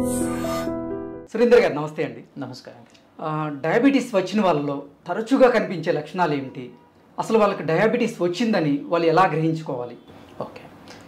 సురేందర్ గారు నమస్తే అండి నమస్కారం ఆ, డయాబెటీస్ వచ్చిన వాళ్ళలో తరచుగా కనిపించే లక్షణాలు ఏమిటి అసలు వాళ్ళకి డయాబెటీస్ వచ్చిందని వాళ్ళు ఎలా గ్రహించుకోవాలి ఓకే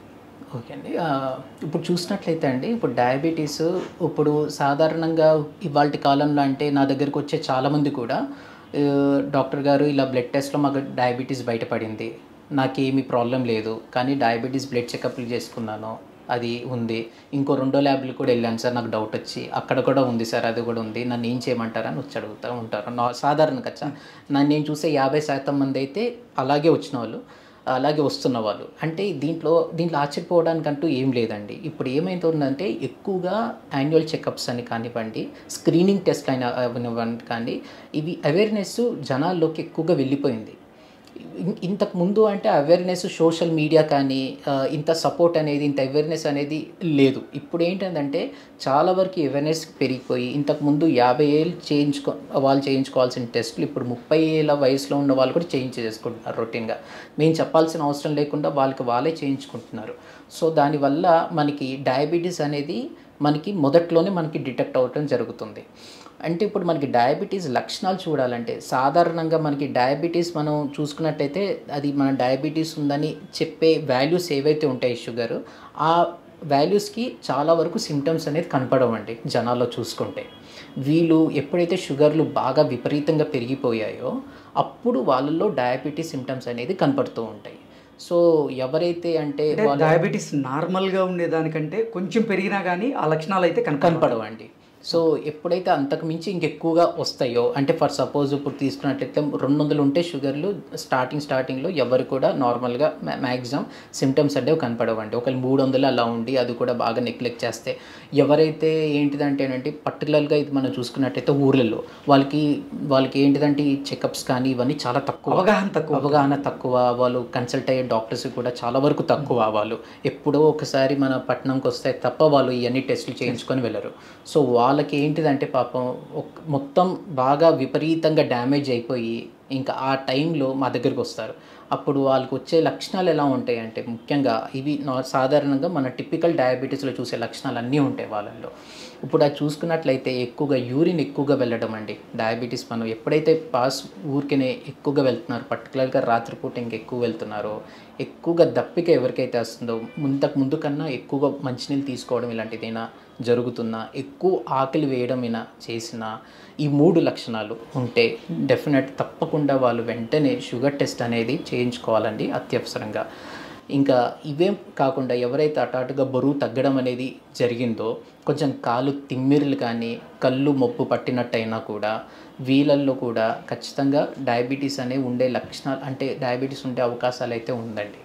ఓకే అండి ఆ, ఇప్పుడు చూసినట్లయితే అండి ఇప్పుడు డయాబెటీస్ ఇప్పుడు సాధారణంగా ఇవాళ కాలంలో అంటే నా దగ్గరికి వచ్చే చాలామంది కూడా ఆ, డాక్టర్ గారు ఇలా బ్లడ్ టెస్ట్లో మాకు డయాబెటీస్ బయటపడింది నాకేమీ ప్రాబ్లం లేదు కానీ డయాబెటీస్ బ్లడ్ చెకప్లు చేసుకున్నాను అది ఉంది ఇంకో రెండో ల్యాబ్లు కూడా వెళ్ళాను సార్ నాకు డౌట్ వచ్చి అక్కడ కూడా ఉంది సార్ అది కూడా ఉంది నన్ను ఏం చేయమంటారని వచ్చి అడుగుతూ ఉంటారు నా సాధారణంగా చా- నన్ను నేను చూసే యాభై శాతం మంది అయితే అలాగే వచ్చిన వాళ్ళు అలాగే వస్తున్న వాళ్ళు అంటే దీంట్లో దీంట్లో ఆశ్చర్యపోవడానికంటూ ఏం లేదండి ఇప్పుడు ఏమైతుందంటే ఎక్కువగా యాన్యువల్ చెకప్స్ అని కానివ్వండి స్క్రీనింగ్ టెస్ట్ అయినా అవనివ్వండి కానీ ఇవి అవేర్నెస్ జనాల్లోకి ఎక్కువగా వెళ్ళిపోయింది ఇన్- ఇంతకు ముందు అంటే అవేర్నెస్ సోషల్ మీడియా కానీ ఆ, ఇంత సపోర్ట్ అనేది ఇంత అవేర్నెస్ అనేది లేదు ఇప్పుడు ఏంటంటే చాలా వరకు అవేర్నెస్ పెరిగిపోయి ఇంతకు ముందు యాభై ఏళ్ళు చేయించుకో వాళ్ళు చేయించుకోవాల్సిన టెస్టులు ఇప్పుడు ముప్పై ఏళ్ళ వయసులో ఉన్న వాళ్ళు కూడా చేయించి చేసుకుంటున్నారు రొటీన్గా మేము చెప్పాల్సిన అవసరం లేకుండా వాళ్ళకి వాళ్ళే చేయించుకుంటున్నారు సో దానివల్ల మనకి డయాబెటీస్ అనేది మనకి మొదట్లోనే మనకి డిటెక్ట్ అవ్వటం జరుగుతుంది అంటే ఇప్పుడు మనకి డయాబెటీస్ లక్షణాలు చూడాలంటే సాధారణంగా మనకి డయాబెటీస్ మనం చూసుకున్నట్టయితే అది మన డయాబెటీస్ ఉందని చెప్పే వాల్యూస్ ఏవైతే ఉంటాయి షుగర్ ఆ వాల్యూస్కి చాలా వరకు సిమ్టమ్స్ అనేది కనపడవండి జనాల్లో చూసుకుంటే వీళ్ళు ఎప్పుడైతే షుగర్లు బాగా విపరీతంగా పెరిగిపోయాయో అప్పుడు వాళ్ళల్లో డయాబెటీస్ సిమ్టమ్స్ అనేది కనపడుతూ ఉంటాయి సో ఎవరైతే అంటే అంటే వాళ్ళ డయాబెటీస్ నార్మల్గా ఉండేదానికంటే కొంచెం పెరిగినా కానీ ఆ లక్షణాలు అయితే కనపడవు కనపడవండి సో ఎప్పుడైతే అంతకు మించి ఇంకెక్కువగా వస్తాయో అంటే ఫర్ సపోజ్ ఇప్పుడు తీసుకున్నట్లయితే రెండు వందలు ఉంటే షుగర్లు స్టార్టింగ్ స్టార్టింగ్లో ఎవరు కూడా నార్మల్గా మ్యాక్సిమం సిమ్టమ్స్ అనేవి కనపడవండి ఒకవేళ మూడు వందలు అలా ఉండి అది కూడా బాగా నెగ్లెక్ట్ చేస్తే ఎవరైతే ఏంటిదంటే ఏంటంటే పర్టికులర్గా ఇది మనం చూసుకున్నట్టయితే ఊర్లలో వాళ్ళకి వాళ్ళకి ఏంటిదంటే ఈ చెకప్స్ కానీ ఇవన్నీ చాలా తక్కువ అవగాహన తక్కువ అవగాహన తక్కువ వాళ్ళు కన్సల్ట్ అయ్యే డాక్టర్స్ కూడా చాలా వరకు తక్కువ వాళ్ళు ఎప్పుడో ఒకసారి మన పట్టణంకి వస్తే తప్ప వాళ్ళు ఇవన్నీ టెస్టులు చేయించుకొని వెళ్ళరు సో వాళ్ళకి ఏంటిదంటే పాపం ఒక- మొత్తం బాగా విపరీతంగా డ్యామేజ్ అయిపోయి ఇంకా ఆ టైంలో మా దగ్గరికి వస్తారు అప్పుడు వాళ్ళకి వచ్చే లక్షణాలు ఎలా ఉంటాయి అంటే ముఖ్యంగా ఇవి నా- సాధారణంగా మన టిపికల్ డయాబెటీస్లో చూసే లక్షణాలు అన్నీ ఉంటాయి వాళ్ళల్లో ఇప్పుడు అది చూసుకున్నట్లయితే ఎక్కువగా యూరిన్ ఎక్కువగా వెళ్ళడం అండి డయాబెటీస్ మనం ఎప్పుడైతే పాస్ ఊరికనే ఎక్కువగా వెళ్తున్నారు పర్టికులర్గా రాత్రిపూట ఇంకెక్కువ వెళ్తున్నారో ఎక్కువగా దప్పిక ఎవరికైతే వస్తుందో ముంతకు ముందు కన్నా ఎక్కువగా మంచినీళ్ళు తీసుకోవడం ఇలాంటిదైనా జరుగుతున్నా ఎక్కువ ఆకలి వేయడం అయినా చేసినా ఈ మూడు లక్షణాలు ఉంటే డెఫినెట్ తప్పకుండా వాళ్ళు వెంటనే షుగర్ టెస్ట్ అనేది చేయించుకోవాలండి అత్యవసరంగా ఇంకా ఇవేం కాకుండా ఎవరైతే అటాటుగా బరువు తగ్గడం అనేది జరిగిందో కొంచెం కాలు తిమ్మిర్లు కానీ కళ్ళు మొప్పు పట్టినట్టయినా కూడా వీళ్ళల్లో కూడా ఖచ్చితంగా డయాబెటీస్ అనేవి ఉండే లక్షణాలు అంటే డయాబెటీస్ ఉండే అవకాశాలు అయితే ఉందండి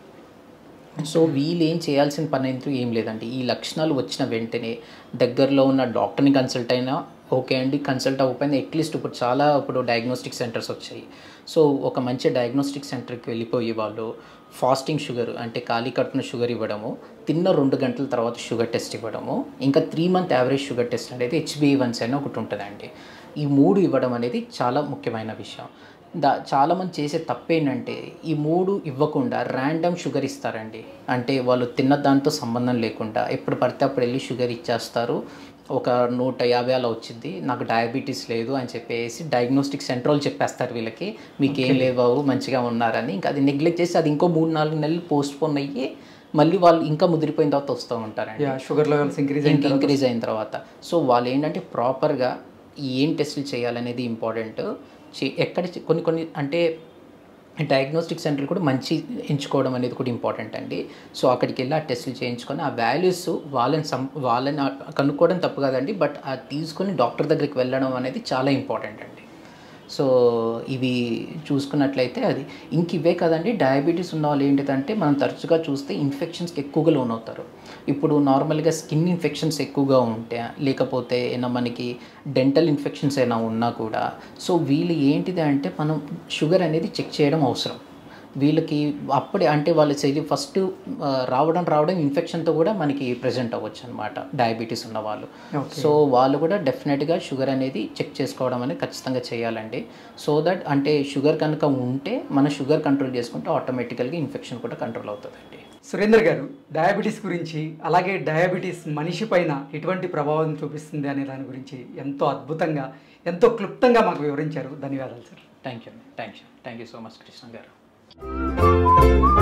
సో వీళ్ళు ఏం చేయాల్సిన పని అంటూ ఏం లేదండి ఈ లక్షణాలు వచ్చిన వెంటనే దగ్గరలో ఉన్న డాక్టర్ని కన్సల్ట్ అయినా ఓకే అండి కన్సల్ట్ అవ్వకపోయినా అట్లీస్ట్ ఇప్పుడు చాలా ఇప్పుడు డయాగ్నోస్టిక్ సెంటర్స్ వచ్చాయి సో ఒక మంచి డయాగ్నోస్టిక్ సెంటర్కి వెళ్ళిపోయి వాళ్ళు ఫాస్టింగ్ షుగర్ అంటే ఖాళీ కట్టున షుగర్ ఇవ్వడము తిన్న రెండు గంటల తర్వాత షుగర్ టెస్ట్ ఇవ్వడము ఇంకా three month average sugar test అనేది హెచ్బిఏ వన్స్ అని ఒకటి ఉంటుందండి ఈ మూడు ఇవ్వడం అనేది చాలా ముఖ్యమైన విషయం దా చాలామంది చేసే తప్పేంటంటే ఈ మూడు ఇవ్వకుండా ర్యాండమ్ షుగర్ ఇస్తారండి అంటే వాళ్ళు తిన్న దాంతో సంబంధం లేకుండా ఎప్పుడు పడితే అప్పుడు వెళ్ళి షుగర్ ఇచ్చేస్తారు ఒక నూట యాభై అలా వచ్చింది నాకు డయాబెటీస్ లేదు అని చెప్పేసి డయాగ్నోస్టిక్ సెంటర్ వాళ్ళు చెప్పేస్తారు వీళ్ళకి మీకు ఏం లేవు బాబు, మంచిగా ఉన్నారని ఇంకా అది నెగ్లెక్ట్ చేసి అది ఇంకో మూడు నాలుగు నెలలు పోస్ట్ పోన్ అయ్యి మళ్ళీ వాళ్ళు ఇంకా ముదిరిపోయిన తర్వాత వస్తూ ఉంటారండి యా షుగర్ లెవెల్స్ ఇంక్రీజ్ అయిన తర్వాత ఇంక్రీజ్ అయిన తర్వాత సో వాళ్ళు ఏంటంటే ప్రాపర్గా ఏం టెస్టులు చేయాలనేది ఇంపార్టెంట్ ఎక్కడ చే- కొన్ని కొన్ని అంటే డయాగ్నోస్టిక్ సెంటర్ కూడా మంచి ఎంచుకోవడం అనేది కూడా ఇంపార్టెంట్ అండి సో అక్కడికి వెళ్ళి ఆ టెస్టులు చేయించుకొని ఆ వాల్యూస్ వాళ్ళని సం వాళ్ళని ఆ- కనుక్కోవడం తప్పు కాదండి బట్ ఆ తీసుకొని డాక్టర్ దగ్గరికి వెళ్ళడం అనేది చాలా ఇంపార్టెంట్ అండి సో ఇవి చూసుకున్నట్లయితే అది ఇంక ఇవే కదండి డయాబెటీస్ ఉన్న వాళ్ళు ఏంటిదంటే మనం తరచుగా చూస్తే ఇన్ఫెక్షన్స్కి ఎక్కువగా లోనవుతారు ఇప్పుడు నార్మల్గా స్కిన్ ఇన్ఫెక్షన్స్ ఎక్కువగా ఉంటే లేకపోతే ఏమైనా మనకి డెంటల్ ఇన్ఫెక్షన్స్ అయినా ఉన్నా కూడా సో వీళ్ళు ఏంటిది అంటే మనం షుగర్ అనేది చెక్ చేయడం అవసరం వీళ్ళకి అప్పుడే అంటే వాళ్ళ శరీరం ఫస్ట్ రావడం రావడం ఇన్ఫెక్షన్తో కూడా మనకి ప్రజెంట్ అవ్వచ్చు అనమాట డయాబెటీస్ ఉన్న వాళ్ళు Okay. సో వాళ్ళు కూడా డెఫినెట్గా షుగర్ అనేది చెక్ చేసుకోవడం అనేది ఖచ్చితంగా చేయాలండి సో దట్ అంటే షుగర్ కనుక ఉంటే మన షుగర్ కంట్రోల్ చేసుకుంటే ఆటోమేటికల్గా ఇన్ఫెక్షన్ కూడా కంట్రోల్ అవుతుందండి సురేందర్ గారు డయాబెటీస్ గురించి అలాగే డయాబెటీస్ మనిషి పైన ఎటువంటి ప్రభావం చూపిస్తుంది అనే దాని గురించి ఎంతో అద్భుతంగా ఎంతో క్లుప్తంగా మాకు వివరించారు ధన్యవాదాలు sir thank you thank you thank you so much Krishna గారు